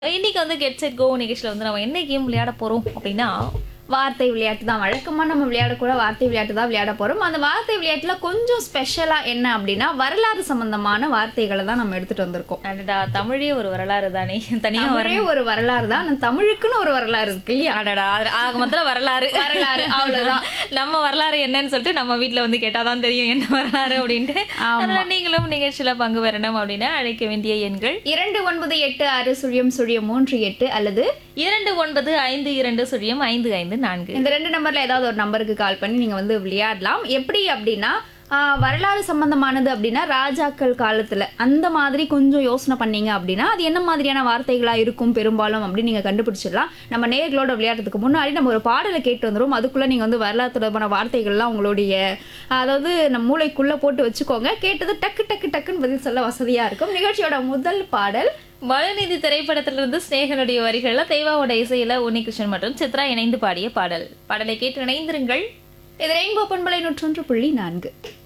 இன்னைக்கு வந்து get set go நிகழ்ச்சியில் வந்து நம்ம என்ன கேம் விளையாட போறோம் அப்படின்னா வார்த்தை விளையாட்டு தான் வழக்கமாக நம்ம விளையாடக்கூட வார்த்தை விளையாட்டு தான் விளையாட போகிறோம் அந்த வார்த்தை விளையாட்டில் கொஞ்சம் ஸ்பெஷலாக என்ன அப்படின்னா வரலாறு சம்பந்தமான வார்த்தைகளை தான் நம்ம எடுத்துகிட்டு வந்திருக்கோம் அடடா தமிழே ஒரு வரலாறு தானே தனியா வர ஒரே ஒரு வரலாறு தான் ஆனா தமிழுக்குன்னு ஒரு வரலாறு இருக்கு இல்லையா அடடா அது ஆக மொத்தம் வரலாறு வரலாறு, அவ்வளவுதான். நம்ம வரலாறு என்னன்னு சொல்லிட்டு நம்ம வீட்ல வந்து கேட்டாதான் தெரியும் என்ன வரலாறு அப்படின்ட்டு அதனால நீங்களும் நிகழ்ச்சியில பங்கு பெறணும் அப்படின்னா அழைக்க வேண்டிய எண்கள் இரண்டு ஒன்பது எட்டு ஆறு சுழியம் சுழியம் மூன்று எட்டு அல்லது இரண்டு ஒன்பது ஐந்து இரண்டு சுழியம் ஐந்து ஐந்து நான்கு இந்த ரெண்டு நம்பர்ல ஏதாவது ஒரு நம்பருக்கு கால் பண்ணி நீங்க வந்து விளையாடலாம் எப்படி அப்படின்னா ஆஹ், வரலாறு சம்பந்தமானது அப்படின்னா ராஜாக்கள் காலத்துல அந்த மாதிரி கொஞ்சம் யோசனை பண்ணீங்க அப்படின்னா அது என்ன மாதிரியான வார்த்தைகளா இருக்கும் பெரும்பாலும் அப்படின்னு நீங்க கண்டுபிடிச்சிடலாம் நம்ம நேர்களோட விளையாடுறதுக்கு முன்னாடி நம்ம ஒரு பாடலை கேட்டு வந்துரும் அதுக்குள்ள நீங்க வந்து வரலாறு தொடர்பான வார்த்தைகள்லாம் உங்களுடைய அதாவது நம்ம மூளைக்குள்ள போட்டு வச்சுக்கோங்க கேட்டது டக்கு டக்கு டக்குன்னு பதில் சொல்ல வசதியா இருக்கும் நிகழ்ச்சியோட முதல் பாடல் மனுநீதி திரைப்படத்திலிருந்து ஸ்நேகனுடைய வரிகள்ல தேவாவோட இசையில உன்னிகிருஷ்ணன் மற்றும் சித்ரா இணைந்து பாடிய பாடல் பாடலை கேட்டு இணைந்திருங்கள் இது ரெயின்போ பண்பலை நூற்றொன்று புள்ளி நான்கு